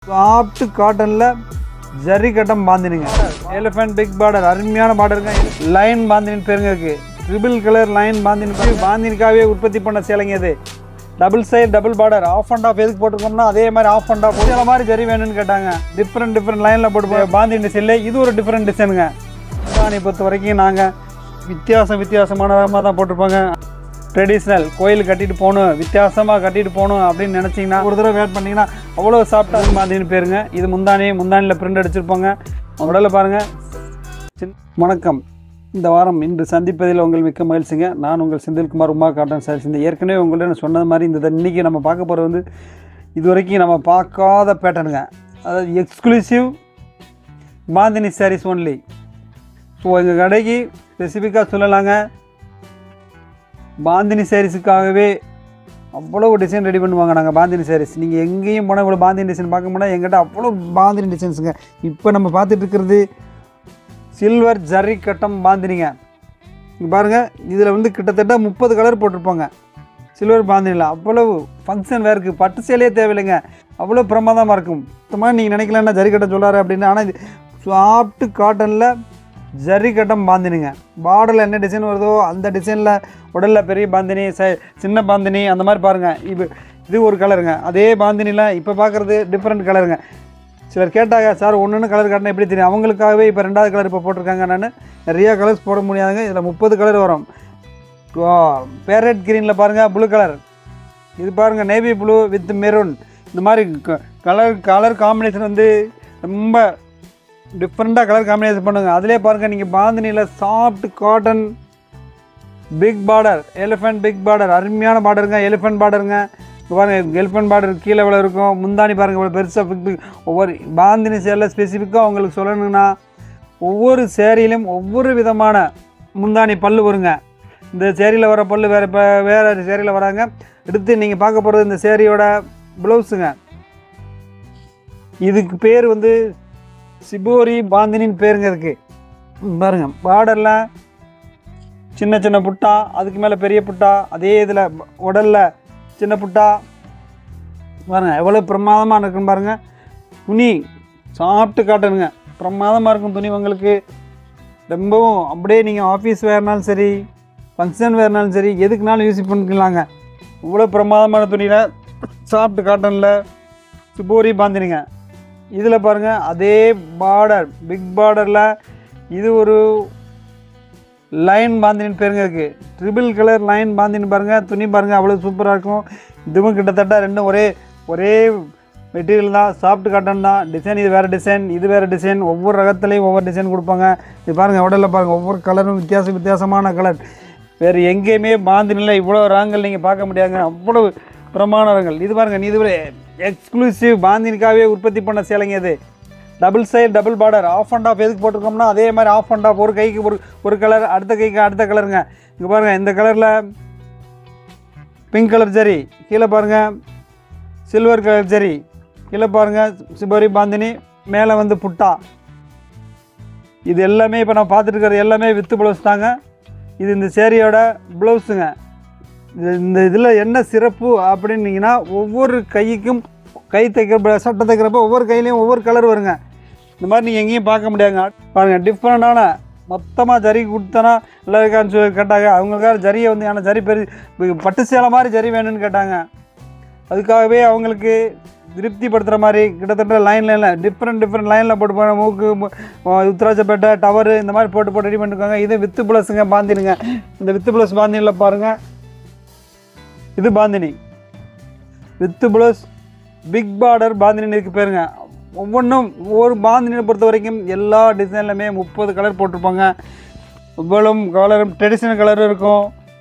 soft காட்டனில் ஜரி கட்டம் பாந்தினுங்க elephant big border அருமையான பார்டருங்க லைன் பாந்தினின் பேருங்க இருக்கு ட்ரிபிள் கலர் லைன் பாந்தின் பாந்தினுக்காகவே உற்பத்தி பண்ண சேலைங்க இது double side double border half and half எதுக்கு போட்டிருக்கோம்னா அதே மாதிரி ஆஃப் அண்ட் ஆஃப் சில மாதிரி ஜரி வேணும்னு கேட்டாங்க டிஃப்ரெண்ட் டிஃப்ரெண்ட் லைனில் போட்டு பாந்தின் டிசைனில் இது ஒரு டிஃப்ரெண்ட் டிசைனுங்க சாணி பொறுத்த வரைக்கும் நாங்கள் வித்தியாசம் வித்தியாசமானதாக தான் போட்டிருப்பாங்க ட்ரெடிஷ்னல் கோயில் கட்டிட்டு போகணும் வித்தியாசமாக கட்டிட்டு போகணும் அப்படின்னு நினச்சிங்கன்னா ஒரு தடவை வேட் பண்ணிங்கன்னா அவ்வளோ சாப்பிட்டா மாதிரின்னு பேருங்க இது முந்தானி முந்தானியில் பிரிண்ட் அடிச்சிருப்பாங்க உடலில் பாருங்கள் சின்- வணக்கம் இந்த வாரம் இன்று சந்திப்பதில் உங்கள் மிக்க மகிழ்ச்சிங்க நான் உங்கள் செந்தில்குமார் உமா காட்டன் சார் இந்த ஏற்கனவே உங்கள்ட்ட நான் சொன்னது மாதிரி இந்த இன்றைக்கி நம்ம பார்க்க போகிறது வந்து இது வரைக்கும் நம்ம பார்க்காத பேட்டர்னுங்க அதாவது exclusive bandhani saris only so எங்கள் கடைக்கு ஸ்பெசிஃபிக்காக சொல்லலாங்க பாந்தினி சாரீஸுக்காகவே அவ்வளோ டிசைன் ரெடி பண்ணுவாங்க நாங்கள் பாந்தினி சாரீஸ் நீங்கள் எங்கேயும் போனால் இவ்வளோ பாந்தினி டிசைன் பார்க்க முடியாது எங்கிட்ட அவ்வளோ பாந்தினி டிசைன்ஸுங்க இப்போ நம்ம பார்த்துட்டு இருக்கிறது சில்வர் ஜரி கட்டம் பாந்தினிங்க இங்கே பாருங்கள் இதில் வந்து கிட்டத்தட்ட முப்பது கலர் போட்டிருப்பாங்க சில்வர் பாந்தினியில் அவ்வளவு ஃபங்க்ஷன் வேறு இருக்குது பட்டு சேலையே தேவையில்லைங்க அவ்வளோ பிரமாதமாக இருக்கும் சுத்தமாக நீங்கள் நினைக்கலன்னா ஜரி கட்டம் சொல்கிறாரு அப்படின்னு ஆனால் இது சாஃப்ட் காட்டனில் ஜரி கட்டம் பாந்தினிங்க பார்டரில் என்ன டிசைன் வருதோ அந்த டிசைனில் உடலில் பெரிய பாந்தினி ச சின்ன பாந்தினி அந்த மாதிரி பாருங்கள் இது இது ஒரு கலருங்க அதே பாந்தினியில் இப்போ பார்க்குறது டிஃப்ரெண்ட் கலருங்க சிலர் கேட்டாங்க சார் ஒன்று கலர் காட்டினா எப்படி தெரியும் அவங்களுக்காகவே இப்போ ரெண்டாவது கலர் இப்போ போட்டிருக்காங்க நான் நிறையா கலர்ஸ் போட முடியாதுங்க இதில் முப்பது கலர் வரும் பேரட் க்ரீனில் பாருங்கள் ப்ளூ கலர் இது பாருங்கள் நேவி ப்ளூ வித் மெரூன் இந்த மாதிரி கலர் கலர் காம்பினேஷன் வந்து ரொம்ப டிஃப்ரெண்ட்டாக கலர் காம்பினேஷன் பண்ணுங்க அதிலே பாருங்கள் நீங்கள் பாந்தினியில் soft cotton big border elephant big border அருமையான பார்டருங்க எலிஃபென்ட் பார்டருங்க இங்க பாருங்க எலிஃபென்ட் பார்டர் கீழே எவ்வளோ இருக்கும் முந்தானி பாருங்கள் இவ்வளோ பெருசாக பிக் பிக் ஒவ்வொரு பாந்தினி சேரில் ஸ்பெசிஃபிக்காக உங்களுக்கு சொல்லணுங்கன்னா ஒவ்வொரு சேரீலையும் ஒவ்வொரு விதமான முந்தானி பல்லு வருங்க இந்த சேரீயில் வர பல்லு வேறு இப்போ வேறு சேரீயில் வராங்க எடுத்து நீங்கள் பார்க்க போகிறது இந்த சேரீயோட ப்ளவுஸுங்க இதுக்கு பேர் வந்து சிபோரி பாந்தினின்னு பேருங்க இருக்கு ம், பாருங்க பார்டரில் சின்ன சின்ன புட்டா அதுக்கு மேலே பெரிய புட்டா அதே இதில் உடலில் சின்ன புட்டா பாருங்க எவ்வளோ பிரமாதமாக இருக்குன்னு பாருங்க துணி சாப்பிட்டு காட்டணுங்க பிரமாதமாக இருக்கும் துணி உங்களுக்கு ரொம்பவும் அப்படியே நீங்கள் ஆஃபீஸ் வேறுனாலும் சரி ஃபங்க்ஷன் வேறுனாலும் சரி எதுக்குனாலும் யூஸ் பண்ணிக்கலாங்க இவ்வளோ பிரமாதமான துணியில் சாஃப்ட் காட்டனில் சுபோரி பாந்தினிங்க இதில் பாருங்கள் அதே பார்டர் பிக் பார்டரில் இது ஒரு லைன் பாந்தினின்னு பேருங்க இருக்குது ட்ரிபிள் கலர் லைன் பாந்தின்னு பாருங்கள் துணி பாருங்கள் அவ்வளோ சூப்பராக இருக்கும் இதுவும் கிட்டத்தட்ட ரெண்டும் ஒரே ஒரே மெட்டீரியல் தான் சாஃப்ட் காட்டன் தான் டிசைன் இது வேறு டிசைன் இது வேறு டிசைன் ஒவ்வொரு ரகத்துலேயும் ஒவ்வொரு டிசைன் கொடுப்பாங்க இது பாருங்கள் உடலில் பாருங்கள் ஒவ்வொரு கலரும் வித்தியாச வித்தியாசமான கலர் வேறு எங்கேயுமே பாந்தினில் இவ்வளோ ரகங்கள் நீங்கள் பார்க்க முடியாதுங்க அவ்வளோ பிரமாண ரகங்கள் இது பாருங்கள் இது ஒரு எக்ஸ்க்ளூசிவ் பாந்தினிக்காகவே உற்பத்தி பண்ண சேலைங்க இது double side double border half and half எதுக்கு போட்டிருக்கோம்னா அதே மாதிரி ஆஃப் அண்ட் ஆஃப் ஒரு கைக்கு ஒரு ஒரு கலர் அடுத்த கைக்கு அடுத்த கலருங்க இங்கே பாருங்கள் இந்த கலரில் பிங்க் கலர் ஜரி கீழே பாருங்கள் சில்வர் கலர் ஜரி கீழே பாருங்கள் சிபரி பாந்தினி மேலே வந்து புட்டா இது எல்லாமே இப்போ நான் பார்த்துட்டு இருக்கிறது எல்லாமே வித்து ப்ளவுஸ் தாங்க இது இந்த சேரீயோட ப்ளவுஸுங்க இது இந்த இதில் என்ன சிறப்பு அப்படின்னீங்கன்னா ஒவ்வொரு கைக்கும் கை தைக்கிற சட்டை தைக்கிறப்ப ஒவ்வொரு கையிலையும் ஒவ்வொரு கலர் வருங்க இந்த மாதிரி நீங்கள் எங்கேயும் பார்க்க முடியாதுங்க பாருங்கள் டிஃப்ரெண்டான மொத்தமாக ஜரி கொடுத்தனா நல்லா இருக்கான்னு சொல்லி கேட்டாங்க அவங்களுக்காக ஜரியை வந்து ஆனால் ஜரி பெரு பட்டு சேலை மாதிரி ஜரி வேணும்னு கேட்டாங்க அதுக்காகவே அவங்களுக்கு திருப்திப்படுத்துகிற மாதிரி கிட்டத்தட்ட லைன் லைனில் டிஃப்ரெண்ட் டிஃப்ரெண்ட் லைனில் போட்டு போன மூக்கு மு- அஹ் உத்தராஜப்பேட்டை டவரு இந்த மாதிரி போட்டு போட்டு ரெடி பண்ணிருக்காங்க இது வித்து ப்ளஸுங்க பாந்தினுங்க இந்த வித்து ப்ளஸ் பாந்தினியில் பாருங்கள் இது bandhani with plus big border bandhani இருக்கு பேருங்க ஒவ்வொன்றும் ஒவ்வொரு பாந்தினியை பொறுத்த வரைக்கும் எல்லா டிசைன்லையுமே முப்பது கலர் போட்டிருப்பாங்க இவ்வளவும் கலரும் ட்ரெடிஷ்னல் கலரும் இருக்கும்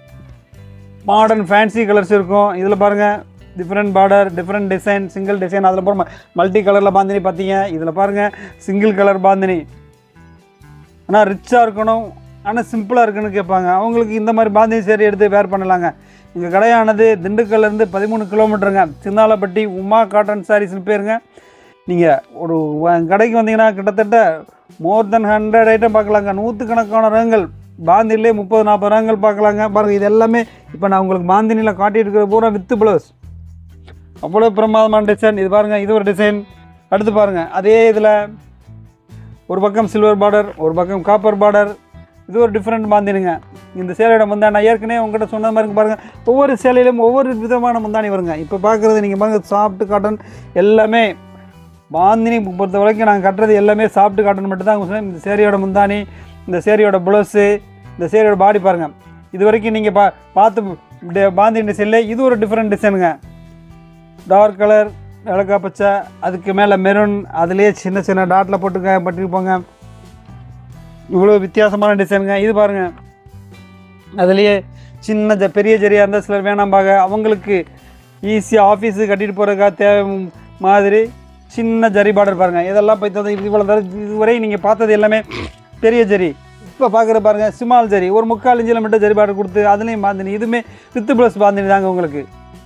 மாடர்ன் ஃபேன்சி கலர்ஸ் இருக்கும் இதில் பாருங்கள் different border different design single design அதில் போகிற மல்டி கலரில் பாந்தினி பார்த்தீங்க இதில் பாருங்கள் சிங்கிள் கலர் பாந்தினி ஆனால் ரிச்சாக இருக்கணும் ஆனால் சிம்பிளாக இருக்குன்னு கேட்பாங்க அவங்களுக்கு இந்த மாதிரி பாந்தினி சேரி எடுத்து வேர் பண்ணலாங்க எங்கள் கடையானது திண்டுக்கல்லேருந்து பதிமூணு கிலோமீட்டருங்க சிந்தாலப்பட்டி உமா காட்டன் சாரீஸ்னு பேருங்க நீங்கள் ஒரு வ- கடைக்கு வந்தீங்கன்னா கிட்டத்தட்ட மோர் தென் ஹண்ட்ரட் ஐட்டம் பார்க்கலாங்க நூற்றுக்கணக்கான ரகங்கள் பாந்தினிலே முப்பது நாற்பது ரகங்கள் பார்க்கலாங்க பாருங்கள் இது எல்லாமே இப்போ நான் உங்களுக்கு பாந்தினியில் காட்டிட்டு இருக்கிற பூரா வித்து ப்ளவுஸ் அவ்வளோ பிரமாதமான டிசைன் இது பாருங்கள் இது ஒரு டிசைன் அடுத்து பாருங்கள் அதே இதில் ஒரு பக்கம் சில்வர் பார்டர் ஒரு பக்கம் காப்பர் பார்டர் இது ஒரு டிஃப்ரெண்ட் பாந்தினுங்க இந்த சேலையோட முந்தானி நான் ஏற்கனவே உங்கள்கிட்ட சொன்ன மாதிரி இருக்கு பாருங்கள் ஒவ்வொரு சேலையிலும் ஒவ்வொரு விதமான முந்தானி வருங்க இப்போ பார்க்குறது நீங்கள் பாருங்கள் சாஃப்ட் காட்டன் எல்லாமே பாந்தினி பொறுத்த வரைக்கும் நாங்கள் கட்டுறது எல்லாமே சாஃப்ட் காட்டன் மட்டும் தான் இந்த சேரியோட முந்தானி இந்த சேரியோட ப்ளவுஸு இந்த சேரியோட பாடி பாருங்கள் இது வரைக்கும் நீங்கள் பா பார்த்து டி- பாந்தினி டிசைனில் இது ஒரு டிஃப்ரெண்ட் டிசைனுங்க டார்க் கலர் விளக்கா பச்சை அதுக்கு மேலே மெரூன் அதுலேயே சின்ன சின்ன டாட்டில் போட்டுக்க பட்டிருப்பாங்க இவ்வளோ வித்தியாசமான டிசைனுங்க இது பாருங்கள் அதுலேயே சின்ன ஜ பெரிய ஜரியாக இருந்தால் சிலர் வேணாம்பாங்க அவங்களுக்கு ஈஸியாக ஆஃபீஸுக்கு கட்டிட்டு போகிறதுக்காக தேவை மாதிரி சின்ன ஜரி பார்டர் பாருங்கள் இதெல்லாம் போய் இவ்வளோ தர இதுவரை நீங்கள் பார்த்தது எல்லாமே பெரிய ஜரி இப்போ பார்க்குற பாருங்கள் சிமால் ஜரி ஒரு முக்கால் இஞ்சில் மட்டும் ஜரி பார்டர் கொடுத்து அதுலேயும் பாந்தினி இதுவுமே வித்து ப்ளஸ் பாந்தினி தாங்க உங்களுக்கு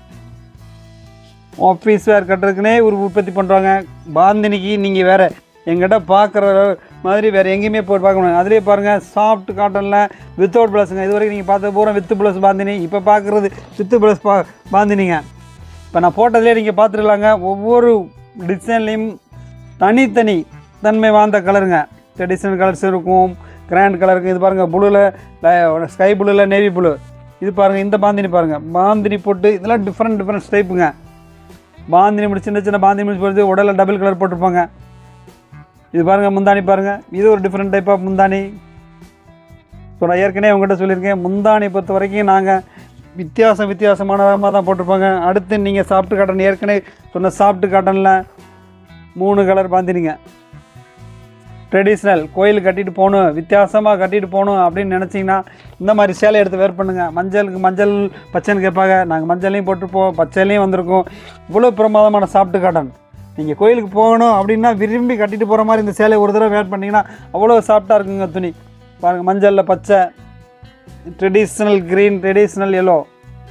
ஆஃபீஸ் வேர் கட்டுறதுக்குனே ஒரு உற்பத்தி பண்ணுறாங்க பாந்தினிக்கு நீங்கள் வேறு எங்கிட்ட பார்க்குற மாதிரி வேறு எங்கேயுமே போய் பார்க்க முடியாது அதுலேயே பாருங்கள் சாஃப்ட் காட்டனில் வித்தவுட் ப்ளஸுங்க இது வரைக்கும் நீங்கள் பார்த்த பூரா வித்து ப்ளஸ் பாந்தினி இப்போ பார்க்குறது வித்து ப்ளஸ் பா பாந்தினிங்க இப்போ நான் போட்டதுலேயே நீங்கள் பார்த்துருக்கலாங்க ஒவ்வொரு டிசைன்லேயும் தனித்தனி தன்மை வாய்ந்த கலருங்க ட்ரெடிஷ்னல் கலர்ஸ் இருக்கும் கிராண்ட் கலர் இருக்கும் இது பாருங்கள் ப்ளூவில் ஸ்கை ப்ளூவில் நேவி ப்ளூ இது பாருங்கள் இந்த பாந்தினி பாருங்கள் பாந்தினி போட்டு இதெல்லாம் டிஃப்ரெண்ட் டிஃப்ரெண்ட் டைப்புங்க பாந்தினி முடிச்சு சின்ன சின்ன பாந்தினி முடிச்சு போடுறது உடலில் டபுள் கலர் போட்டிருப்பாங்க இது பாருங்கள் முந்தானி பாருங்கள் இது ஒரு டிஃப்ரெண்ட் டைப் ஆஃப் முந்தானி ஸோ நான் ஏற்கனவே உங்கள்கிட்ட சொல்லியிருக்கேன் முந்தானி பொறுத்த வரைக்கும் நாங்கள் வித்தியாசம் வித்தியாசமானதாக தான் போட்டிருப்பாங்க அடுத்து நீங்கள் சாஃப்ட் காட்டன் ஏற்கனவே சொன்ன சாஃப்ட் காட்டனில் மூணு கலர் பாந்தினிங்க ட்ரெடிஷ்னல் கோயில் கட்டிட்டு போகணும் வித்தியாசமாக கட்டிட்டு போகணும் அப்படின்னு நினச்சிங்கன்னா இந்த மாதிரி சேலை எடுத்து வேர் பண்ணுங்கள் மஞ்சளுக்கு மஞ்சள் பச்சைன்னு கேட்பாங்க நாங்கள் மஞ்சளையும் போட்டுப்போம் பச்சைலையும் வந்திருக்கோம் இவ்வளோ பிரமாதமான சாஃப்ட் காட்டன் நீங்கள் கோயிலுக்கு போகணும் அப்படின்னா விரும்பி கட்டிட்டு போகிற மாதிரி இந்த சேலை ஒரு தடவை வேர் பண்ணிங்கன்னா அவ்வளோ சாஃப்டாக இருக்குங்க துணி பாருங்கள் மஞ்சளில் பச்சை ட்ரெடிஷ்னல் க்ரீன் ட்ரெடிஷ்னல் எல்லோ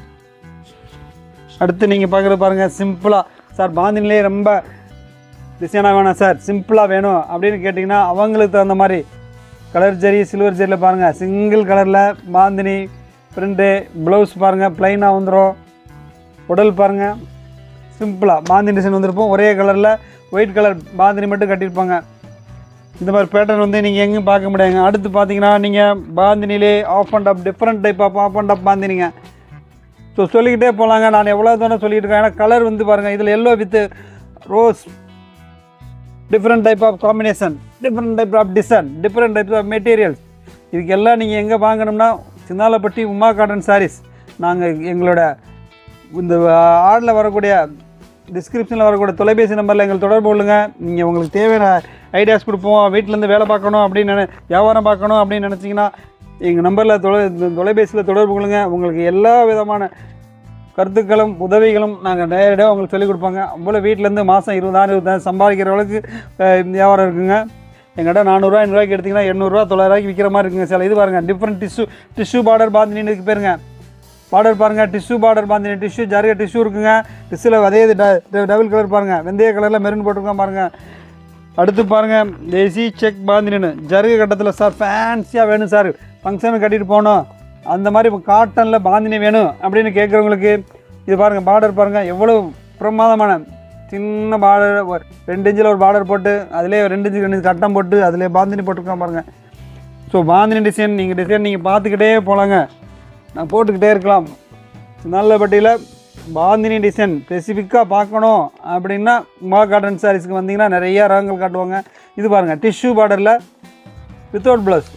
அடுத்து நீங்கள் பார்க்குறது பாருங்கள் சிம்பிளாக சார் பாந்தினிலே ரொம்ப டிசைனாக வேணாம் சார் சிம்பிளாக வேணும் அப்படின்னு கேட்டிங்கன்னா அவங்களுக்கு தகுந்த மாதிரி கலர் ஜரி சில்வர் ஜரியில் பாருங்கள் சிங்கிள் கலரில் பாந்தினி பிரிண்ட்டு ப்ளவுஸ் பாருங்கள் ப்ளைனாக வந்துடும் உடல் பாருங்கள் சிம்பிளாக பாந்தினி டிசைன் வந்திருப்போம் ஒரே கலரில் ஒயிட் கலர் பாந்தினி மட்டும் கட்டியிருப்பாங்க இந்த மாதிரி பேட்டர்ன் வந்து நீங்கள் எங்கேயும் பார்க்க முடியாதுங்க அடுத்து பார்த்தீங்கன்னா நீங்கள் பாந்தினிலே half and up different type of half and up பாந்தினிங்க ஸோ சொல்லிக்கிட்டே போகலாங்க நான் எவ்வளோ தூரம் சொல்லிட்டு இருக்கேன் ஏன்னா கலர் வந்து பாருங்கள் இதில் yellow with rose different type of combination different type of design different type of materials இதுக்கு எல்லாம் நீங்கள் எங்கே வாங்கணும்னா சின்னாலப்பட்டி உமா காட்டன் சாரீஸ் நாங்கள் எங்களோட இந்த ஆடில் வரக்கூடிய டிஸ்கிரிப்ஷனில் வரக்கூடிய தொலைபேசி நம்பரில் எங்களுக்கு தொடர்பு கொள்ளுங்க நீங்கள் உங்களுக்கு தேவையான ஐடியாஸ் கொடுப்போம் வீட்டிலேருந்து வேலை பார்க்கணும் அப்படின்னு நினை வியாபாரம் பார்க்கணும் அப்படின்னு நினச்சிங்கன்னா எங்கள் நம்பரில் தொலை தொலைபேசியில் தொடர்பு கொள்ளுங்க உங்களுக்கு எல்லா விதமான கருத்துக்களும் உதவிகளும் நாங்கள் நேரடியாக உங்களுக்கு சொல்லிக் கொடுப்பாங்க அவ்வளோ வீட்டிலேருந்து மாதம் இருபதாயிரம் இருபதாயிரம் சம்பாதிக்கிற அளவுக்கு அஹ், வியாபாரம் இருக்குங்க எங்கிட்ட நானூறுரூவா ஐநூறுரூவாய்க்கு எடுத்திங்கன்னா எண்ணூறுரூவா தொள்ளாயிரூவாய்க்கு விற்கிற மாதிரி இருக்குங்க சில இது பாருங்கள் டிஃப்ரெண்ட் டிஷ்யூ டிஷ்யூ பார்டர் பாந்தினின்னு இருக்கு பேருங்க பார்டர் பாருங்கள் டிஷ்யூ பார்டர் பாந்தினி டிஷ்யூ ஜரிய டிஷ்யூ இருக்குங்க டிஷ்யூவில் அதே இது டபுள் கலர் பாருங்கள் வெந்தய கலரில் மெரூன் போட்டிருக்கோம் பாருங்கள் அடுத்து பாருங்கள் தேசி செக் பாந்தினின்னு ஜருகு கட்டத்தில் சார் ஃபேன்சியாக வேணும் சார் ஃபங்க்ஷனுக்கு கட்டிட்டு போகணும் அந்த மாதிரி இப்போ காட்டனில் பாந்தினி வேணும் அப்படின்னு கேட்குறவங்களுக்கு இது பாருங்கள் பார்டர் பாருங்கள் எவ்வளோ பிரமாதமான சின்ன பார்டர் ரெண்டு இன்ச்சில் ஒரு பார்டர் போட்டு அதிலே ரெண்டு இன்ச்சு ரெண்டு இன்ச்சு கட்டம் போட்டு அதிலே பாந்தினி போட்டிருக்கோம் பாருங்கள் ஸோ பாந்தினி டிசைன் நீங்கள் டிசைன் நீங்கள் பார்த்துக்கிட்டே போகலாங்க நான் போட்டுக்கிட்டே இருக்கலாம் நல்லபட்டியில் பாந்தினி டிசைன் ஸ்பெசிஃபிக்காக பார்க்கணும் அப்படின்னா மா காட்டன் சாரீஸ்க்கு வந்தீங்கன்னா நிறைய ரகங்கள் காட்டுவாங்க இது பாருங்கள் டிஷ்யூ பார்டரில் வித்தவுட் ப்ளஸ்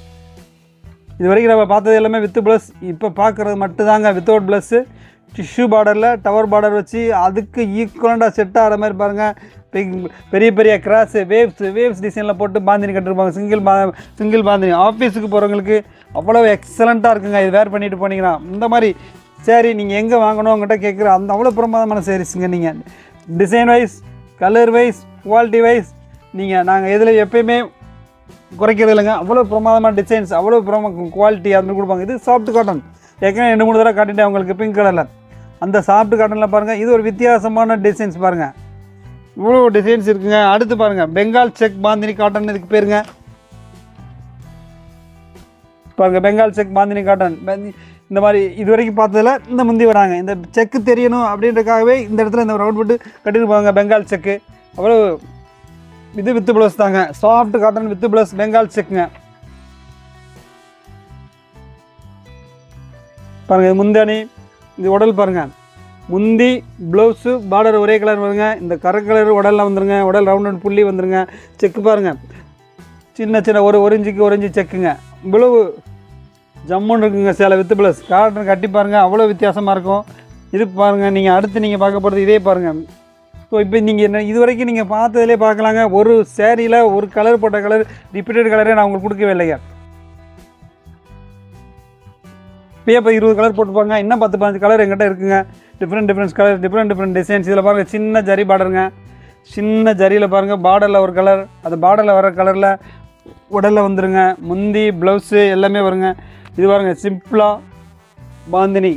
இது வரைக்கும் நம்ம பார்த்தது எல்லாமே வித் ப்ளஸ் இப்போ பார்க்குறது மட்டும்தாங்க வித்தவுட் ப்ளஸ்ஸு டிஷ்யூ பார்டரில் டவர் பார்டர் வச்சு அதுக்கு ஈக்குவலண்டாக செட் ஆகிற மாதிரி பாருங்கள் பெ- பெரிய பெரிய கிராஸு வேவ்ஸ் வேவ்ஸ் டிசைனில் போட்டு பாந்தினி கட்டிருப்பாங்க சிங்கிள் பா சிங்கிள் பாந்தினி ஆஃபீஸுக்கு போகிறவங்களுக்கு அவ்வளோ எக்ஸலண்ட்டாக இருக்குங்க இது வேர் பண்ணிட்டு போனீங்கன்னா இந்த மாதிரி சரி நீங்கள் எங்கே வாங்கணும் உங்கள்கிட்ட கேட்குற அந்த அவ்வளோ பிரமாதமான சாரீஸுங்க நீங்கள் design wise colour wise quality wise நீங்கள் நாங்கள் இதில் எப்பயுமே குறைக்கிறது இல்லைங்க அவ்வளோ பிரமாதமான டிசைன்ஸ் அவ்வளோ பிரமா குவாலிட்டி அந்த மாதிரி கொடுப்பாங்க இது சாஃப்ட் காட்டன் ஏற்கனவே ரெண்டு மூணு தடவை காட்டிட்டேன் உங்களுக்கு பிங்க் கலரில் அந்த சாஃப்ட் காட்டனில் பாருங்கள் இது ஒரு வித்தியாசமான டிசைன்ஸ் பாருங்கள் இவ்வளோ டிசைன்ஸ் இருக்குங்க அடுத்து பாருங்கள் பெங்கால் செக் பாந்தினி காட்டன் இதுக்கு பேருங்க பாருங்கள் பெங்கால் செக் பாந்தினி காட்டன் பந்தி- இந்த மாதிரி இது வரைக்கும் பார்த்ததில் இந்த முந்தி வராங்க இந்த செக்கு தெரியணும் அப்படின்றக்காகவே இந்த இடத்துல இந்த ரவுண்ட் போட்டு கட்டிட்டு போவாங்க பெங்கால் செக்கு அவ்வளோ இது வித்து ப்ளவுஸ் தாங்க soft cotton with blouse Bengal செக்குங்க பாருங்க இது முந்தானி இது உடல் பாருங்க முந்தி ப்ளவுஸு பார்டர் ஒரே கலர் வருங்க இந்த கரை கலர் உடலில் வந்துருங்க உடல் ரவுண்ட் ரவுண்ட் புள்ளி வந்துருங்க செக்கு பாருங்க சின்ன சின்ன ஒரு ஒரு இன்ச்சுக்கு ஒரு இன்ச்சு செக்குங்க இவ்வளவு ஜம்முன்னு இருக்குங்க சேலை வித்து ப்ளஸ் காட்டன் கட்டி பாருங்க அவ்வளோ வித்தியாசமாக இருக்கும் இது பாருங்கள் நீங்கள் அடுத்து நீங்கள் பார்க்க போகிறது இதே பாருங்கள் ஸோ இப்போ நீங்கள் என்ன இது வரைக்கும் நீங்கள் பார்த்ததுலே பார்க்கலாங்க ஒரு சேரீயில் ஒரு கலர் போட்ட கலர் ரிப்பீட்டட் கலரே நான் உங்களுக்கு கொடுக்கவே இல்லைங்க இப்போயே இப்போ இருபது கலர் போட்டுப்பாங்க இன்னும் பத்து பதினஞ்சு கலர் எங்கிட்ட இருக்குங்க different different colour different different designs இதில் பாருங்கள் சின்ன ஜரி பார்டருங்க சின்ன ஜரியில் பாருங்கள் பார்டரில் ஒரு கலர் அது பார்டரில் வர கலரில் உடலில் வந்துருங்க முந்தி ப்ளவுஸு எல்லாமே வருங்க இது பாருங்க சிம்பிளாக பாந்தினி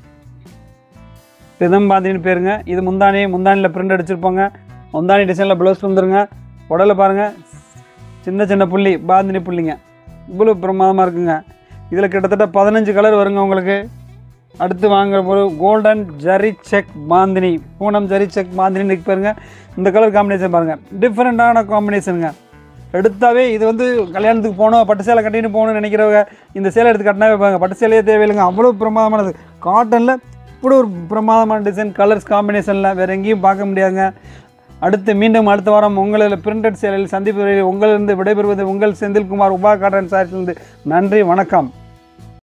ரிதம் பாந்தினி பேருங்க இது முந்தானி முந்தானியில் பிரிண்ட் அடிச்சிருப்பாங்க முந்தானி டிசைனில் ப்ளவுஸ் வந்துருங்க உடலை பாருங்கள் சின்ன சின்ன புள்ளி பாந்தினி புள்ளிங்க இவ்வளோ பிரமாதமாக இருக்குங்க இதில் கிட்டத்தட்ட பதினஞ்சு கலர் வருங்க உங்களுக்கு அடுத்து வாங்குற ஒரு golden zari check bandhani Poonam zari check bandhani இருக்கு பாருங்க இந்த கலர் காம்பினேஷன் பாருங்கள் டிஃப்ரெண்ட்டான காம்பினேஷனுங்க எடுத்தாவே இது வந்து கல்யாணத்துக்கு போகணும் பட்டு சேலை கட்டின்னு போகணும்னு நினைக்கிறவங்க இந்த சேலை எடுத்து கட்டினாவே பாருங்க பட்டு சேலையே தேவையில்லைங்க அவ்வளோ பிரமாதமானது காட்டனில் இப்படி ஒரு பிரமாதமான டிசைன் கலர்ஸ் காம்பினேஷனில் வேறு எங்கேயும் பார்க்க முடியாதுங்க அடுத்து மீண்டும் அடுத்த வாரம் உங்களில் பிரிண்டட் சேலையில் சந்திப்பு வரையில் உங்களிலிருந்து விடைபெறுவது உங்கள் செந்தில்குமார் உபா காட்டன் சாரிலிருந்து நன்றி வணக்கம்